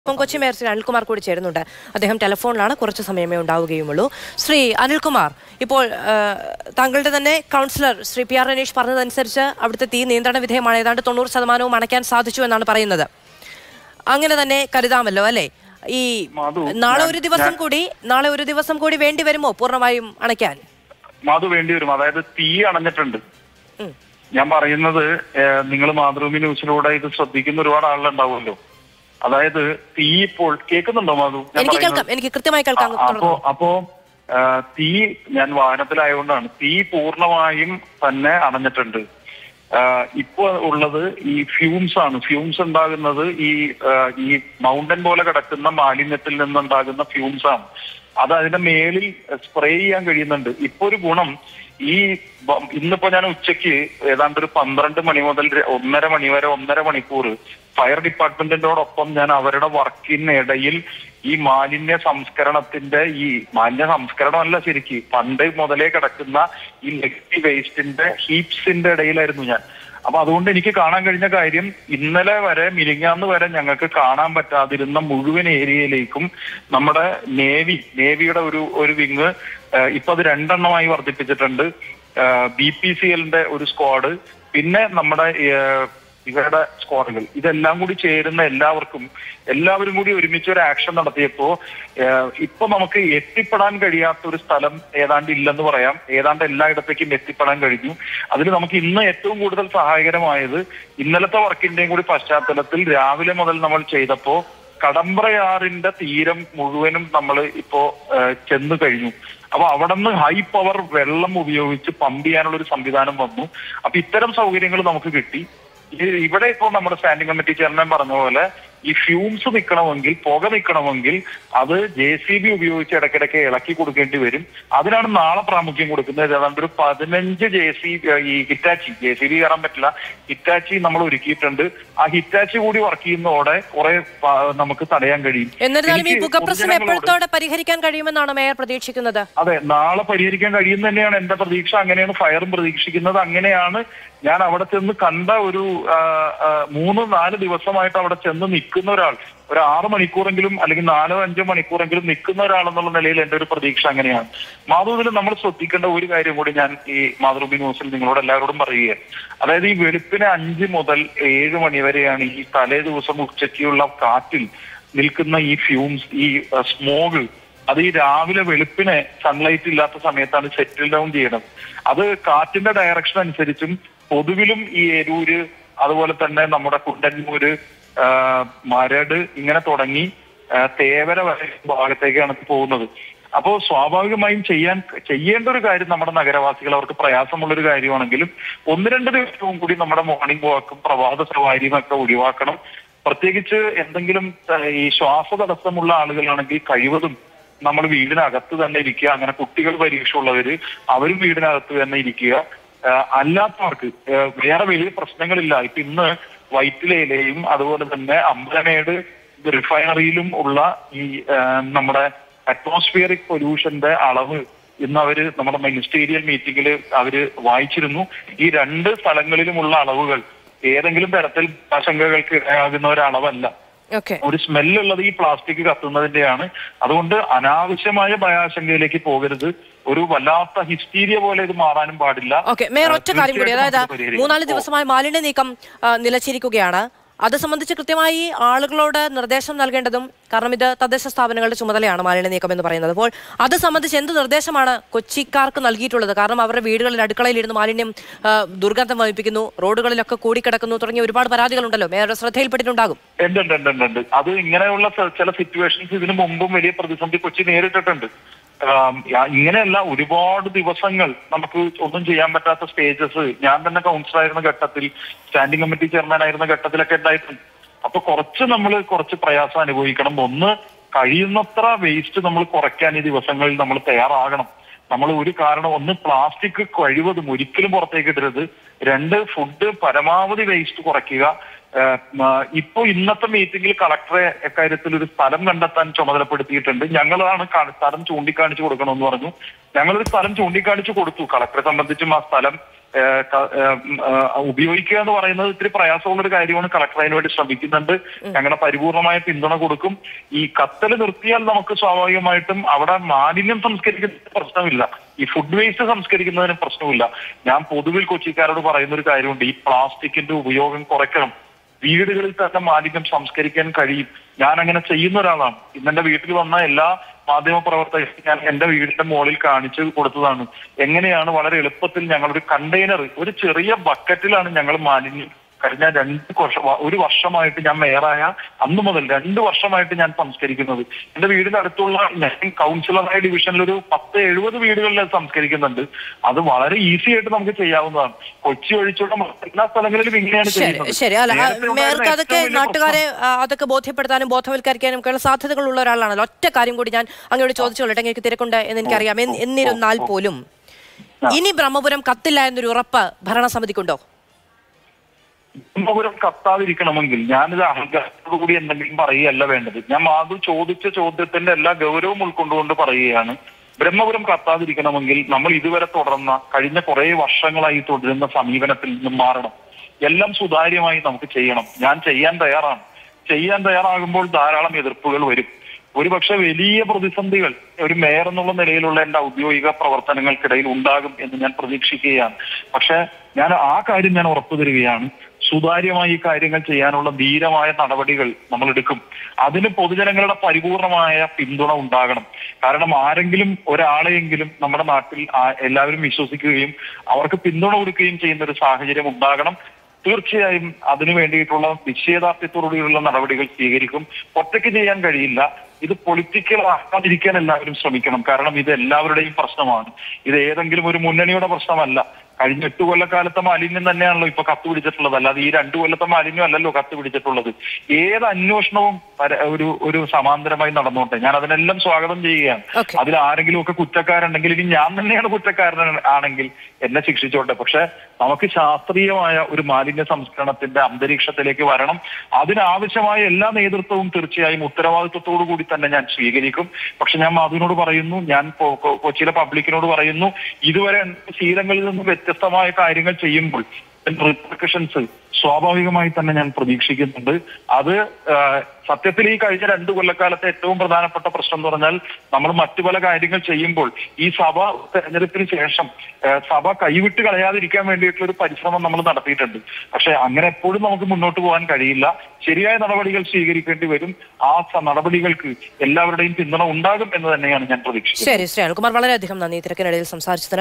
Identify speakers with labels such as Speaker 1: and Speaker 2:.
Speaker 1: ഇപ്പം കൊച്ചി മേയർ ശ്രീ അനിൽകുമാർ കൂടി ചേരുന്നുണ്ട് അദ്ദേഹം ടെലിഫോണിലാണ് കുറച്ച് സമയമേ ഉണ്ടാവുകയുമുള്ളൂ ശ്രീ അനിൽകുമാർ ഇപ്പോൾ ആ, താങ്കളുടെ തന്നെ councillor Sri P R Raneesh പറഞ്ഞതനുസരിച്ച് അവിടുത്തെ തീ നിയന്ത്രണ വിധേയമാണ് ഏതാണ്ട് തൊണ്ണൂറ് ശതമാനവും അണയ്ക്കാൻ സാധിച്ചു എന്നാണ് പറയുന്നത് അങ്ങനെ തന്നെ കരുതാമല്ലോ അല്ലേ ഈ
Speaker 2: മാധു,
Speaker 1: നാളെ
Speaker 2: ഞാൻ-
Speaker 1: ഒരു ദിവസം
Speaker 2: ഞാൻ-
Speaker 1: കൂടി നാളെ ഒരു ദിവസം കൂടി വേണ്ടി വരുമോ പൂർണ്ണമായും അണയ്ക്കാൻ
Speaker 2: മാധു വേണ്ടി വരും അതായത് തീ അണഞ്ഞിട്ടുണ്ട്
Speaker 1: ഉം.
Speaker 2: ഞാൻ പറയുന്നത് നിങ്ങൾ മാതൃഭൂമി ന്യൂസിലൂടെ ഇത് ശ്രദ്ധിക്കുന്ന ഒരുപാട് ആളുകളുണ്ടാവുമല്ലോ അതായത് തീ ഇപ്പോൾ കേൾക്കുന്നുണ്ടോ മാധു ഞാൻ
Speaker 1: എനിക്ക്
Speaker 2: പറയുന്നത്?
Speaker 1: കേൾക്കാം എനിക്ക് കൃത്യമായി കേൾക്കാം
Speaker 2: ആ, അപ്പോ അപ്പോ ആ, തീ ഞാൻ വാഹനത്തിലായതുകൊണ്ടാണ് തീ പൂർണ്ണമായും തന്നെ അണഞ്ഞിട്ടുണ്ട് ആ, ഇപ്പൊ ഉള്ളത് ഈ ഫ്യൂംസ് ആണ് ഫ്യൂംസ് ഉണ്ടാകുന്നത് ഈ ആ, ഈ മൗണ്ടൻ പോലെ കിടക്കുന്ന മാലിന്യത്തിൽ നിന്നുണ്ടാകുന്ന ഫ്യൂംസ് ആണ് അത് അതിന്റെ മേലിൽ സ്പ്രേ ചെയ്യാൻ കഴിയുന്നുണ്ട് ഇപ്പൊ ഒരു ഗുണം ഈ ബ- ഇന്നിപ്പോ ഞാൻ ഉച്ചയ്ക്ക് ഏതാണ്ട് ഒരു പന്ത്രണ്ട് മണി മുതൽ ര- ഒന്നര മണി വരെ ഒന്നര മണിക്കൂർ ഫയർ ഡിപ്പാർട്ട്മെന്റിനോടൊപ്പം ഞാൻ അവരുടെ വർക്കിനിടയിൽ ഈ മാലിന്യ സംസ്കരണത്തിന്റെ ഈ മാലിന്യ സംസ്കരണമല്ല ശരിക്ക് പണ്ട് മുതലേ കിടക്കുന്ന ഈ നെഗറ്റീവ് വേസ്റ്റിന്റെ ഹീപ്സിന്റെ ഇടയിലായിരുന്നു ഞാൻ അപ്പൊ അതുകൊണ്ട് എനിക്ക് കാണാൻ കഴിഞ്ഞ കാര്യം ഇന്നലെ വരെ മിനിങ്ങാന്ന് വരെ ഞങ്ങൾക്ക് കാണാൻ പറ്റാതിരുന്ന മുഴുവൻ ഏരിയയിലേക്കും നമ്മുടെ നേവി നേവിയുടെ ഒരു ഒരു വിങ് ഇപ്പൊ അത് രണ്ടെണ്ണമായി വർദ്ധിപ്പിച്ചിട്ടുണ്ട് ബി പി സി എല്ലിന്റെ ഒരു സ്ക്വാഡ് പിന്നെ നമ്മുടെ ഏഹ്, ഇവരുടെ സ്ക്വാഡുകൾ ഇതെല്ലാം കൂടി ചേരുന്ന എല്ലാവർക്കും എല്ലാവരും കൂടി ഒരുമിച്ച് ഒരു ആക്ഷൻ നടത്തിയപ്പോ ഏഹ്, ഇപ്പൊ നമുക്ക് എത്തിപ്പെടാൻ കഴിയാത്ത ഒരു സ്ഥലം ഏതാണ്ട് ഇല്ലെന്ന് പറയാം ഏതാണ്ട് എല്ലായിടത്തേക്കും എത്തിപ്പെടാൻ കഴിഞ്ഞു അതിൽ നമുക്ക് ഇന്ന് ഏറ്റവും കൂടുതൽ സഹായകരമായത് ഇന്നലത്തെ വർക്കിന്റെയും കൂടി പശ്ചാത്തലത്തിൽ രാവിലെ മുതൽ നമ്മൾ ചെയ്തപ്പോ കടമ്പ്രയാറിന്റെ തീരം മുഴുവനും നമ്മൾ ഇപ്പോ ഏഹ്, ചെന്ന് കഴിഞ്ഞു അപ്പൊ അവിടെ നിന്ന് ഹൈ പവർ വെള്ളം ഉപയോഗിച്ച് പമ്പ് ചെയ്യാനുള്ള ഒരു സംവിധാനം വന്നു അപ്പൊ ഇത്തരം സൗകര്യങ്ങൾ നമുക്ക് കിട്ടി ഈ- ഇവിടെ ഇപ്പോൾ നമ്മുടെ സ്റ്റാൻഡിംഗ് കമ്മിറ്റി ചെയർമാൻ പറഞ്ഞ പോലെ ഈ ഫ്യൂംസ് നിൽക്കണമെങ്കിൽ പുക നിൽക്കണമെങ്കിൽ അത് ജെ സി ബി ഉപയോഗിച്ച് ഇടയ്ക്കിടയ്ക്ക് ഇളക്കി കൊടുക്കേണ്ടി വരും അതിനാണ് നാളെ പ്രാമുഖ്യം കൊടുക്കുന്നത് ഏതാണ്ട് ഒരു പതിനഞ്ച് ജെ സി ഈ ഹിറ്റാച്ചി ജെ സി ബി കയറാൻ പറ്റില്ല ഹിറ്റാച്ചി നമ്മൾ ഒരുക്കിയിട്ടുണ്ട് ആ ഹിറ്റാച്ചി കൂടി വർക്ക് ചെയ്യുന്നതോടെ കുറെ പ- നമുക്ക് തടയാൻ കഴിയും
Speaker 1: എന്നിരുന്നാലും ഈ
Speaker 2: എനിക്ക്
Speaker 1: പുകപ്രശ്നം
Speaker 2: പൊതുജനങ്ങളോട്
Speaker 1: എപ്പോഴത്തോടെ പരിഹരിക്കാൻ കഴിയുമെന്നാണ് മേയർ പ്രതീക്ഷിക്കുന്നത്
Speaker 2: അതെ നാളെ പരിഹരിക്കാൻ കഴിയും തന്നെയാണ് എന്റെ പ്രതീക്ഷ അങ്ങനെയാണ് ഫയറും പ്രതീക്ഷിക്കുന്നത് അങ്ങനെയാണ് ഞാൻ അവിടെ ചെന്ന് കണ്ട ഒരു ആ, ആ, മൂന്ന് നാല് ദിവസമായിട്ട് അവിടെ ചെന്ന് നിൽക്കുന്ന ഒരാൾ ഒരു ആറ് മണിക്കൂറെങ്കിലും അല്ലെങ്കിൽ നാലോ അഞ്ചോ മണിക്കൂറെങ്കിലും നിൽക്കുന്ന ഒരാൾ എന്നുള്ള നിലയിൽ എന്റെ ഒരു പ്രതീക്ഷ അങ്ങനെയാണ് മാധുവിൽ നമ്മൾ ശ്രദ്ധിക്കേണ്ട ഒരു കാര്യം കൂടി ഞാൻ ഈ മാതൃഭൂമി ന്യൂസിൽ നിങ്ങളോട് എല്ലാവരോടും പറയുകയാണ് അതായത് ഈ വെളുപ്പിന് അഞ്ച് മുതൽ ഏഴ് മണി വരെയാണ് ഈ തലേ ദിവസം ഉച്ചയ്ക്കുള്ള കാറ്റിൽ നിൽക്കുന്ന ഈ ഫ്യൂംസ് ഈ സ്മോഗ് അത് ഈ രാവിലെ വെളുപ്പിനെ സൺലൈറ്റ് ഇല്ലാത്ത സമയത്താണ് സെറ്റിൽ ഡൗൺ ചെയ്യണത് അത് കാറ്റിന്റെ ഡയറക്ഷൻ അനുസരിച്ചും പൊതുവിലും ഈ എരൂര് അതുപോലെ തന്നെ നമ്മുടെ കുണ്ടന്നൂര് ആ, മരട് ഇങ്ങനെ തുടങ്ങി ആ, തേവര വരെ ഭാഗത്തേക്കാണ് ഇത് പോകുന്നത് അപ്പോൾ സ്വാഭാവികമായും ചെയ്യാൻ ചെയ്യേണ്ട ഒരു കാര്യം നമ്മുടെ നഗരവാസികൾ അവർക്ക് പ്രയാസമുള്ള ഒരു കാര്യമാണെങ്കിലും ഒന്ന് രണ്ട് ദിവസവും കൂടി നമ്മുടെ മോർണിംഗ് വാക്കും പ്രഭാത സവാരിയും ഒക്കെ ഒഴിവാക്കണം പ്രത്യേകിച്ച് എന്തെങ്കിലും ആ, ഈ ശ്വാസ തടസ്സമുള്ള ആളുകളാണെങ്കിൽ കഴിവതും നമ്മൾ വീടിനകത്ത് തന്നെ ഇരിക്കുക അങ്ങനെ കുട്ടികൾ പരീക്ഷ ഉള്ളവര് അവരും വീടിനകത്ത് തന്നെ ഇരിക്കുക ആ, അല്ലാത്തവർക്ക് ആ, വേറെ വലിയ പ്രശ്നങ്ങളില്ല ഇപ്പൊ ഇന്ന് വൈറ്റിലയിലെയും അതുപോലെ തന്നെ അമ്പലമേട് റിഫൈനറിയിലും ഉള്ള ഈ ആ, നമ്മുടെ അറ്റ്മോസ്ഫിയറിക് പൊല്യൂഷന്റെ അളവ് ഇന്ന് അവര് നമ്മുടെ മിനിസ്റ്റീരിയൽ മീറ്റിംഗിൽ അവര് വായിച്ചിരുന്നു ഈ രണ്ട് സ്ഥലങ്ങളിലുമുള്ള അളവുകൾ ഏതെങ്കിലും തരത്തിൽ ആശങ്കകൾക്ക് ഇടയാകുന്ന ഒരു അളവല്ല
Speaker 1: ഓക്കെ
Speaker 2: ഒരു സ്മെല്ലുള്ളത് ഈ പ്ലാസ്റ്റിക് കത്തുന്നതിന്റെയാണ് അതുകൊണ്ട് അനാവശ്യമായ ഭയാശങ്കയിലേക്ക് പോകരുത് ഒരു വല്ലാത്ത ഹിസ്റ്റീരിയ പോലെ ഇത് മാറാനും പാടില്ല
Speaker 1: ഓക്കെ മേയർ ഒറ്റ കാര്യം കൂടി
Speaker 2: തീർച്ചയായിട്ടും
Speaker 1: അതായത്
Speaker 2: നമുക്ക് പരിഹരിക്കാം.
Speaker 1: മൂന്നാല് ദിവസമായി മാലിന്യ നീക്കം ആ, നിലച്ചിരിക്കുകയാണ് അത് സംബന്ധിച്ച് കൃത്യമായി ആളുകളോട് നിർദ്ദേശം നൽകേണ്ടതും കാരണം ഇത് തദ്ദേശ സ്ഥാപനങ്ങളുടെ ചുമതലയാണ് മാലിന്യ നീക്കം എന്ന് പറയുന്നത് അപ്പോൾ അത് സംബന്ധിച്ച് എന്ത് നിർദ്ദേശമാണ് കൊച്ചിക്കാർക്ക് നൽകിയിട്ടുള്ളത് കാരണം അവരുടെ വീടുകളിൽ അടുക്കളയിലിരുന്ന് മാലിന്യം ആ, ദുർഗന്ധം വമിപ്പിക്കുന്നു റോഡുകളിലൊക്കെ കൂടിക്കിടക്കുന്നു തുടങ്ങിയ ഒരുപാട് പരാതികളുണ്ടല്ലോ മേയറുടെ ശ്രദ്ധയിൽപ്പെട്ടിട്ടുണ്ടാകും
Speaker 2: ഉണ്ട് ഉണ്ട് ഉണ്ട് ഉണ്ട് ഉണ്ട് അത് ഇങ്ങനെയുള്ള സ- ചില സിറ്റുവേഷൻസ് ഇതിനു മുമ്പും വലിയ പ്രതിസന്ധി കൊച്ചി നേരിട്ടിട്ടുണ്ട് ആം, യാ- ഇങ്ങനെയല്ല ഒരുപാട് ദിവസങ്ങൾ നമുക്ക് ഒന്നും ചെയ്യാൻ പറ്റാത്ത സ്റ്റേജസ് ഞാൻ തന്നെ കൗൺസിലർ ആയിരുന്ന ഘട്ടത്തിൽ സ്റ്റാൻഡിംഗ് കമ്മിറ്റി ചെയർമാൻ ആയിരുന്ന ഘട്ടത്തിലൊക്കെ ഉണ്ടായിട്ടുണ്ട് അപ്പൊ കുറച്ച് നമ്മൾ കുറച്ച് പ്രയാസം അനുഭവിക്കണം ഒന്ന് കഴിയുന്നത്ര വേസ്റ്റ് നമ്മൾ കുറയ്ക്കാൻ ഈ ദിവസങ്ങളിൽ നമ്മൾ തയ്യാറാകണം നമ്മൾ ഒരു കാരണം ഒന്ന് പ്ലാസ്റ്റിക് കഴിവതും ഒരിക്കലും പുറത്തേക്ക് ഇടരുത് രണ്ട് ഫുഡ് പരമാവധി വേസ്റ്റ് കുറയ്ക്കുക ഏഹ്, മ, ഇപ്പോ ഇന്നത്തെ മീറ്റിംഗിൽ കളക്ടറെ എക്കാര്യത്തിൽ ഒരു സ്ഥലം കണ്ടെത്താൻ ചുമതലപ്പെടുത്തിയിട്ടുണ്ട് ഞങ്ങളാണ് കാ- സ്ഥലം ചൂണ്ടിക്കാണിച്ചു കൊടുക്കണമെന്ന് പറഞ്ഞു ഞങ്ങളൊരു സ്ഥലം ചൂണ്ടിക്കാണിച്ചു കൊടുത്തു കളക്ടറെ സംബന്ധിച്ചും ആ സ്ഥലം ഏഹ്, ക- ഏഹ്, ഉം, ഏഹ്, ഉപയോഗിക്കുക എന്ന് പറയുന്നത് ഇത്തിരി പ്രയാസമുള്ള ഒരു കാര്യമാണ് കളക്ടർ അതിനു വേണ്ടി ശ്രമിക്കുന്നുണ്ട് ഞങ്ങളുടെ പരിപൂർണമായ പിന്തുണ കൊടുക്കും ഈ കത്തൽ നിർത്തിയാൽ നമുക്ക് സ്വാഭാവികമായിട്ടും അവിടെ മാലിന്യം സംസ്കരിക്കുന്നതിന് പ്രശ്നമില്ല ഈ ഫുഡ് വേസ്റ്റ് സംസ്കരിക്കുന്നതിന് പ്രശ്നമില്ല ഞാൻ പൊതുവിൽ കൊച്ചിക്കാരോട് പറയുന്ന ഒരു കാര്യമുണ്ട് ഈ പ്ലാസ്റ്റിക്കിന്റെ ഉപയോഗം കുറയ്ക്കണം വീടുകളിൽ തന്നെ മാലിന്യം സംസ്കരിക്കാൻ കഴിയും ഞാൻ അങ്ങനെ ചെയ്യുന്ന ഒരാളാണ് ഇന്ന് എന്റെ വീട്ടിൽ വന്ന എല്ലാ മാധ്യമ പ്രവർത്തകരും ഞാൻ എന്റെ വീടിന്റെ മുകളിൽ കാണിച്ചു കൊടുത്തതാണ് എങ്ങനെയാണ് വളരെ എളുപ്പത്തിൽ ഞങ്ങൾ ഒരു കണ്ടെയ്നർ ഒരു ചെറിയ ബക്കറ്റിലാണ് ഞങ്ങൾ മാലിന്യം കഴിഞ്ഞ രണ്ട് വർഷം ഒരു വർഷമായിട്ട് ഞാൻ മേയറായ അന്ന് മുതൽ രണ്ട് വർഷമായിട്ട് ഞാൻ സംസ്കരിക്കുന്നത് എന്റെ വീടിന്റെ അടുത്തുള്ള ഞാൻ കൗൺസിലറായ ഡിവിഷനിൽ ഒരു പത്ത് എഴുപത് വീടുകളിൽ അത് സംസ്കരിക്കുന്നുണ്ട് അത് വളരെ ഈസി ആയിട്ട് നമുക്ക് ചെയ്യാവുന്നതാണ് കൊച്ചി ഒഴിച്ചുള്ള എല്ലാ സ്ഥലങ്ങളിലും ഇങ്ങനെയാണ്
Speaker 1: ശരി
Speaker 2: ചെയ്യുന്നത്
Speaker 1: ശരി അല്ല ആ,
Speaker 2: നേരത്തെ ഉണ്ടായിരുന്ന
Speaker 1: മേയർക്ക് അതൊക്കെ
Speaker 2: ഏറ്റവും വലിയ
Speaker 1: നാട്ടുകാരെ ആ, അതൊക്കെ ബോധ്യപ്പെടുത്താനും ബോധവൽക്കരിക്കാനും ഒക്കെയുള്ള സാധ്യതകളുള്ള ഒരാളാണല്ലോ ഒറ്റ കാര്യം കൂടി ഞാൻ അങ്ങോട്ട് ചോദിച്ചു കൊള്ളട്ടെ എനിക്ക് തിരക്കുണ്ട് എന്ന് എനിക്കറിയാം എന്ന് എന്നിരുന്നാൽ പോലും ഇനി ബ്രഹ്മപുരം കത്തില്ല എന്നൊരു ഉറപ്പ് ഭരണസമിതിക്കുണ്ടോ
Speaker 2: ബ്രഹ്മപുരം കത്താതിരിക്കണമെങ്കിൽ ഞാനിത് അഹങ്കാരത്തോടു കൂടി എന്തെങ്കിലും പറയുകയല്ല വേണ്ടത് ഞാൻ മാധു ചോദിച്ച ചോദ്യത്തിന്റെ എല്ലാ ഗൗരവം ഉൾക്കൊണ്ടുകൊണ്ട് പറയുകയാണ് ബ്രഹ്മപുരം കത്താതിരിക്കണമെങ്കിൽ നമ്മൾ ഇതുവരെ തുടർന്ന കഴിഞ്ഞ കുറെ വർഷങ്ങളായി തുടരുന്ന സമീപനത്തിൽ നിന്നും മാറണം എല്ലാം സുതാര്യമായി നമുക്ക് ചെയ്യണം ഞാൻ ചെയ്യാൻ തയ്യാറാണ് ചെയ്യാൻ തയ്യാറാകുമ്പോൾ ധാരാളം എതിർപ്പുകൾ വരും ഒരുപക്ഷെ വലിയ പ്രതിസന്ധികൾ ഒരു മേയർ എന്നുള്ള നിലയിലുള്ള എന്റെ ഔദ്യോഗിക പ്രവർത്തനങ്ങൾക്കിടയിൽ ഉണ്ടാകും എന്ന് ഞാൻ പ്രതീക്ഷിക്കുകയാണ് പക്ഷെ ഞാൻ ആ കാര്യം ഞാൻ ഉറപ്പു തരികയാണ് സുതാര്യമായി ഈ കാര്യങ്ങൾ ചെയ്യാനുള്ള ധീരമായ നടപടികൾ നമ്മൾ എടുക്കും അതിന് പൊതുജനങ്ങളുടെ പരിപൂർണമായ പിന്തുണ ഉണ്ടാകണം കാരണം ആരെങ്കിലും ഒരാളെയെങ്കിലും നമ്മുടെ നാട്ടിൽ ആ- എല്ലാവരും വിശ്വസിക്കുകയും അവർക്ക് പിന്തുണ കൊടുക്കുകയും ചെയ്യുന്ന ഒരു സാഹചര്യം ഉണ്ടാകണം തീർച്ചയായും അതിനു വേണ്ടിയിട്ടുള്ള നിശ്ചയദാർഢ്യത്തോടുകൂടിയുള്ള നടപടികൾ സ്വീകരിക്കും ഒറ്റയ്ക്ക് ചെയ്യാൻ കഴിയില്ല ഇത് പൊളിറ്റിക്കൽ ആക്കാതിരിക്കാൻ എല്ലാവരും ശ്രമിക്കണം കാരണം ഇത് എല്ലാവരുടെയും പ്രശ്നമാണ് ഇത് ഏതെങ്കിലും ഒരു മുന്നണിയുടെ പ്രശ്നമല്ല കഴിഞ്ഞ എട്ട് കൊല്ലക്കാലത്തെ മാലിന്യം തന്നെയാണല്ലോ ഇപ്പൊ കത്ത് പിടിച്ചിട്ടുള്ളത് അല്ലാതെ ഈ രണ്ടു കൊല്ലത്തെ മാലിന്യം അല്ലല്ലോ കത്ത് പിടിച്ചിട്ടുള്ളത് ഏത് അന്വേഷണവും പര- ഒരു ഒരു സമാന്തരമായി നടന്നോട്ടെ ഞാൻ അതിനെല്ലാം സ്വാഗതം ചെയ്യുകയാണ്
Speaker 1: Okay.
Speaker 2: അതിൽ ആരെങ്കിലും ഒക്കെ കുറ്റക്കാരുണ്ടെങ്കിൽ ഇനി ഞാൻ തന്നെയാണ് കുറ്റക്കാരൻ ആണെങ്കിൽ എന്നെ ശിക്ഷിച്ചോട്ടെ പക്ഷെ നമുക്ക് ശാസ്ത്രീയമായ ഒരു മാലിന്യ സംസ്കരണത്തിന്റെ അന്തരീക്ഷത്തിലേക്ക് വരണം അതിനാവശ്യമായ എല്ലാ നേതൃത്വവും തീർച്ചയായും ഉത്തരവാദിത്വത്തോടു കൂടി തന്നെ ഞാൻ സ്വീകരിക്കും പക്ഷെ ഞാൻ മാധുവിനോട് പറയുന്നു ഞാൻ കൊ- കൊ- കൊച്ചിയിലെ പബ്ലിക്കിനോട് പറയുന്നു ഇതുവരെ എന്റെ ശീലങ്ങളിൽ നിന്ന് വ്യത്യസ്തമായ കാര്യങ്ങൾ ചെയ്യുമ്പോൾ റിപ്രിക്കഷൻസ് സ്വാഭാവികമായി തന്നെ ഞാൻ പ്രതീക്ഷിക്കുന്നുണ്ട് അത് ആ, സത്യത്തിൽ ഈ കഴിഞ്ഞ രണ്ടു കൊല്ലക്കാലത്തെ ഏറ്റവും പ്രധാനപ്പെട്ട പ്രശ്നം എന്ന് പറഞ്ഞാൽ നമ്മൾ മറ്റു പല കാര്യങ്ങൾ ചെയ്യുമ്പോൾ ഈ സഭ തെരഞ്ഞെടുപ്പിന് ശേഷം ആ, സഭ കൈവിട്ട് കളയാതിരിക്കാൻ വേണ്ടിയിട്ടുള്ള ഒരു പരിശ്രമം നമ്മൾ നടത്തിയിട്ടുണ്ട് പക്ഷെ അങ്ങനെ എപ്പോഴും നമുക്ക് മുന്നോട്ട് പോകാൻ കഴിയില്ല ശരിയായ നടപടികൾ സ്വീകരിക്കേണ്ടി വരും ആ സ- നടപടികൾക്ക് എല്ലാവരുടെയും പിന്തുണ ഉണ്ടാകും എന്ന് തന്നെയാണ് ഞാൻ പ്രതീക്ഷിക്കുന്നത്
Speaker 1: ശരി ശ്രീ അനിൽകുമാർ വളരെയധികം നന്ദി തിരക്കിനിടയിൽ സംസാരിച്ചതിന്